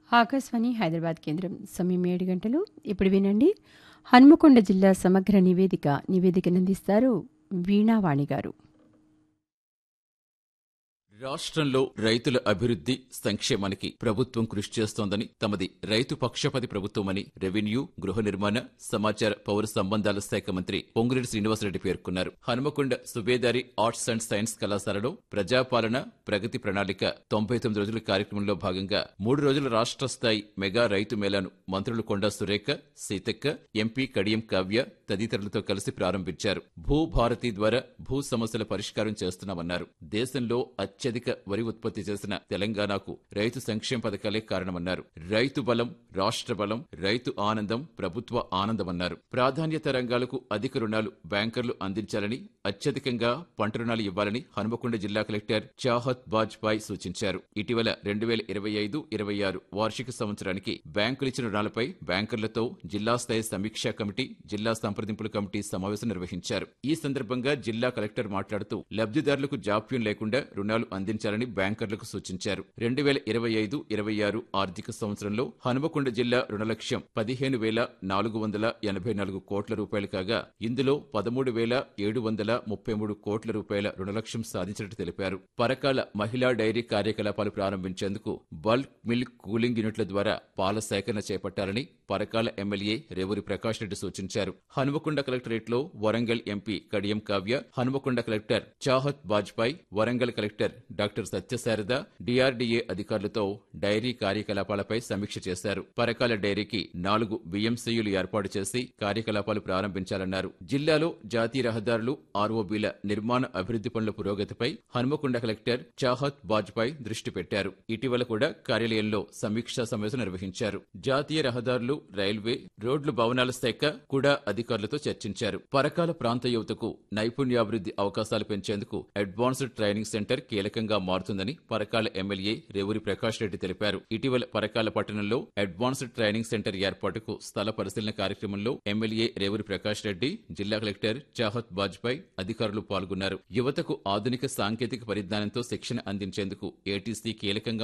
ఆకాశవాణి హైదరాబాద్ కేంద్రం సమయం ఏడు గంటలు ఇప్పుడు వినండి హన్మకొండ జిల్లా సమగ్ర నివేదిక నివేదికనందిస్తారు వీణావాణి గారు రాష్ట్రంలో రైతుల అభివృద్ధి సంక్షేమానికి ప్రభుత్వం కృషి చేస్తోందని తమది రైతు పక్షపతి ప్రభుత్వమని రెవెన్యూ గృహ నిర్మాణ సమాచార పౌర సంబంధాల శాఖ మంత్రి పొంగులేటి శ్రీనివాసరెడ్డి పేర్కొన్నారు Hanumakonda Subedari arts and science కళాశాలలో ప్రజాపాలన ప్రగతి ప్రణాళిక తొంభై తొమ్మిది రోజుల కార్యక్రమంలో భాగంగా మూడు రోజుల రాష్ట్ర స్థాయి మెగా రైతు మేళాను మంత్రులు కొండా సురేఖ సీతక్క ఎంపీ కడియం కావ్య తదితరులతో కలిసి ప్రారంభించారు భూ భారతి ద్వారా భూ సమస్యల పరిష్కారం చేస్తున్నామన్నారు దేశంలో అత్యధిక వరి ఉత్పత్తి చేసిన తెలంగాణకు రైతు సంక్షేమ పథకాలే కారణమన్నారు రైతు బలం రాష్ట్ర బలం రైతు ఆనందం ప్రభుత్వ ఆనందమన్నారు ప్రాధాన్యత రంగాలకు అధిక రుణాలు బ్యాంకర్లు అందించాలని అత్యధికంగా పంట రుణాలు ఇవ్వాలని హనుమకొండ జిల్లా కలెక్టర్ చాహత్ బాజ్పాయ్ సూచించారు ఇటీవల రెండు వేల ఇరవై ఐదు ఇరవై ఆరు వార్షిక సంవత్సరానికి బ్యాంకులు ఇచ్చిన రుణాలపై బ్యాంకర్లతో జిల్లా స్థాయి సమీక్షా కమిటీ జిల్లా సంప్రదింపుల కమిటీ సమావేశం నిర్వహించారు ఈ సందర్భంగా జిల్లా కలెక్టర్ మాట్లాడుతూ లబ్ధిదారులకు జాప్యం లేకుండా రుణాలు అందించాలని బ్యాంకర్లకు సూచించారు రెండు వేల ఇరవై ఐదు ఇరవై ఆరు ఆర్థిక సంవత్సరంలో హనుమకొండ జిల్లా రుణ లక్ష్యం పదిహేను వేల నాలుగు వందల ఎనభై నాలుగు కోట్ల రూపాయలు కాగా ఇందులో పదమూడు వేల ఏడు వందల ముప్పై మూడు కోట్ల రూపాయల రుణ లక్ష్యం సాధించినట్టు తెలిపారు పరకాల మహిళా డైరీ కార్యకలాపాలు ప్రారంభించేందుకు బల్క్ మిల్క్ కూలింగ్ యూనిట్ల ద్వారా పాల సేకరణ చేపట్టాలని పరకాల ఎమ్మెల్యే రేవూరి ప్రకాష్ రెడ్డి సూచించారు హనుమకొండ కలెక్టరేట్ లో Warangal MP Kadiyam Kavya Hanumakonda collector Chahat Bajpai Warangal collector doctor Satyasarada DRDA అధికారులతో డైరీ కార్యకలాపాలపై సమీక్ష చేశారు పరకాల డైరీకి నాలుగు బిఎంసీయులు ఏర్పాటు చేసి కార్యకలాపాలు ప్రారంభించాలన్నారు జిల్లాలో జాతీయ రహదారులు ఆర్ఓబీల నిర్మాణ అభివృద్ధి పనుల పురోగతిపై హనుమకొండ కలెక్టర్ చాహత్ బాజ్పాయ్ దృష్టి పెట్టారు ఇటీవల కూడా కార్యాలయంలో సమీక్షా సమావేశం నిర్వహించారు జాతీయ రహదారులు రైల్వే రోడ్లు భవనాల శాఖ కూడా అధికారులతో చర్చించారు పరకాల ప్రాంత యువతకు నైపుణ్యాభివృద్ధి అవకాశాలు పెంచేందుకు అడ్వాన్స్డ్ ట్రైనింగ్ సెంటర్ కీలకంగా మారుతుందని పరకాల ఎమ్మెల్యే రేవూరి ప్రకాష్ రెడ్డి తెలిపారు ఇటీవల పరకాల పట్టణంలో అడ్వాన్స్డ్ ట్రైనింగ్ సెంటర్ ఏర్పాటుకు స్థల పరిశీలన కార్యక్రమంలో ఎమ్మెల్యే రేవూరి ప్రకాష్ రెడ్డి జిల్లా కలెక్టర్ చాహత్ బాజ్పాయ్ అధికారులు పాల్గొన్నారు యువతకు ఆధునిక సాంకేతిక పరిజ్ఞానంతో శిక్షణ అందించేందుకు ఏటీసీ కీలకంగా